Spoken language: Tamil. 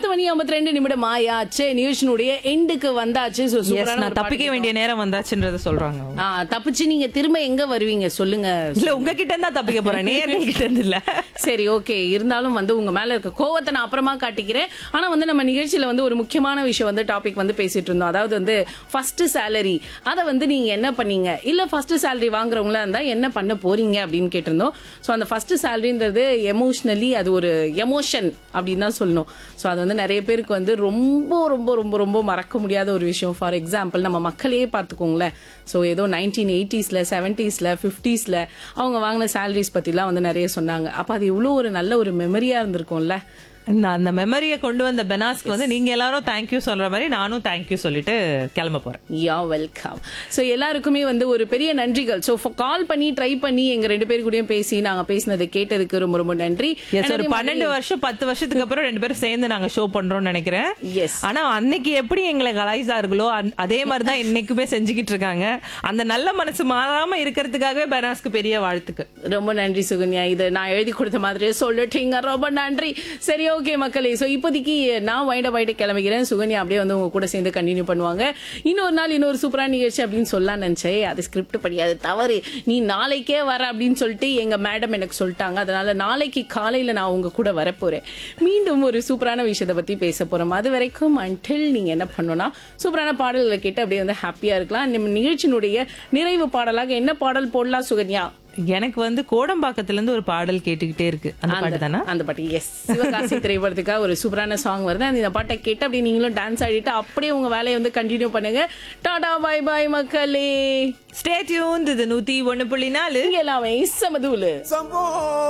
பத்து மணி ஐம்பத்தி ரெண்டு நிமிடம் ஆயாச்சு நியூஷனுடைய எண்டுக்கு வந்தாச்சு So, Yes, சூப்பரான நான் ஒரு தப்பிக்க பாட்டு வேண்டிய நேரம் வந்தாச்சுன்றத சொல்றாங்க அவங்க. ஆ, தப்பிச்சு நீங்க திரும்ப எங்க வருவீங்க சொல்லுங்க இல்ல உங்ககிட்ட இருந்தா தப்பிக்க போறேன் நேர்கள் கிட்ட இருந்து இல்ல சரி ஓகே இருந்தாலும் வந்து உங்க மேல இருக்க கோவத்தை நான் அப்புறமா காட்டிக்கிறேன் ஆனா வந்து நம்ம நிகழ்ச்சியில வந்து ஒரு முக்கியமான விஷயம் வந்து டாபிக் வந்து பேசிட்டு இருந்தோம் அதாவது வந்து ஃபர்ஸ்ட் சேலரி அதை வந்து நீங்க என்ன பண்ணீங்க இல்ல ஃபர்ஸ்ட் சேலரி வாங்குறவங்களா இருந்தா என்ன பண்ண போறீங்க அப்படின்னு கேட்டிருந்தோம் ஸோ அந்த ஃபர்ஸ்ட் சேலரின்றது எமோஷ்னலி அது ஒரு எமோஷன் அப்படின்னு தான் சொல்லணும் ஸோ அது வந்து நிறைய பேருக்கு வந்து ரொம்ப ரொம்ப ரொம்ப ரொம்ப மறக்க முடியாத ஒரு விஷயம் ஃபார் எக்ஸாம்பிள் நம்ம மக்களையே பார்த்துக்கோங்களேன் ஸோ ஏதோ நைன்டீன் எயிட்டிஸில் செவன்ட்டீஸில் ஃபிஃப்டிஸில் அவங்க வாங்கின சேலரிஸ் பற்றிலாம் வந்து நிறைய சொன்னாங்க அப்போ அது இவ்வளோ ஒரு நல்ல ஒரு மெமரியாக இருந்திருக்கும்ல நான் அந்த மெமரியை கொண்டு வந்த பெனாஸ்க்கு வந்து நீங்க எல்லாரும் தேங்க்யூ சொல்ற மாதிரி நானும் தேங்க்யூ சொல்லிட்டு கிளம்ப போறேன் யா வெல்கம் ஸோ எல்லாருக்குமே வந்து ஒரு பெரிய நன்றிகள் ஸோ கால் பண்ணி ட்ரை பண்ணி எங்க ரெண்டு பேர் கூடயும் பேசி நாங்க பேசினதை கேட்டதுக்கு ரொம்ப ரொம்ப நன்றி எஸ் ஒரு பன்னெண்டு வருஷம் பத்து வருஷத்துக்கு அப்புறம் ரெண்டு பேரும் சேர்ந்து நாங்க ஷோ பண்றோம்னு நினைக்கிறேன் எஸ் ஆனா அன்னைக்கு எப்படி எங்களை கலாய்சார்களோ அந்- அதே மாதிரிதான் இன்னைக்குமே செஞ்சுக்கிட்டு இருக்காங்க அந்த நல்ல மனசு மாறாம இருக்கிறதுக்காகவே பெனாஸ்க்கு பெரிய வாழ்த்துக்கு ரொம்ப நன்றி சுகன்யா இது நான் எழுதி கொடுத்த மாதிரியே சொல்லிட்டீங்க ரொம்ப நன்றி சரி ஓகே மக்களே ஸோ இப்போதைக்கு நான் வைட வைட கிளம்பிக்கிறேன் சுகன்யா அப்படியே வந்து உங்க கூட சேர்ந்து கண்டினியூ பண்ணுவாங்க இன்னொரு நாள் இன்னொரு சூப்பரான நிகழ்ச்சி அப்படின்னு சொல்லலாம் நினைச்சேன் அது ஸ்கிரிப்ட் படி அது தவறு நீ நாளைக்கே வர அப்படின்னு சொல்லிட்டு எங்க மேடம் எனக்கு சொல்லிட்டாங்க அதனால நாளைக்கு காலையில நான் உங்க கூட வரப்போறேன் மீண்டும் ஒரு சூப்பரான விஷயத்தை பத்தி பேச போறோம் அது வரைக்கும் அன்டில் நீங்க என்ன பண்ணணும்னா சூப்பரான பாடல்களை கேட்டு அப்படியே வந்து ஹாப்பியா இருக்கலாம் நம்ம நிகழ்ச்சியினுடைய நிறைவு பாடலாக என்ன பாடல் போடலாம் சுகன்யா எனக்கு வந்து கோடம்பாக்கத்துல இருந்து ஒரு பாடல் கேட்டுக்கிட்டே இருக்கு அந்த பாட்டு தானே அந்த பாட்டு எஸ் சிவகாசி திரைப்படத்துக்காக ஒரு சூப்பரான சாங் வருது அந்த இந்த பாட்டை கேட்டு அப்படியே நீங்களும் டான்ஸ் ஆடிட்டு அப்படியே உங்க வேலையை வந்து கண்டினியூ பண்ணுங்க டாடா பாய் பாய் மக்களே ஸ்டே டியூன் இது நூத்தி ஒண்ணு புள்ளி நாலு இங்க எல்லாமே சமதூலு சம்போ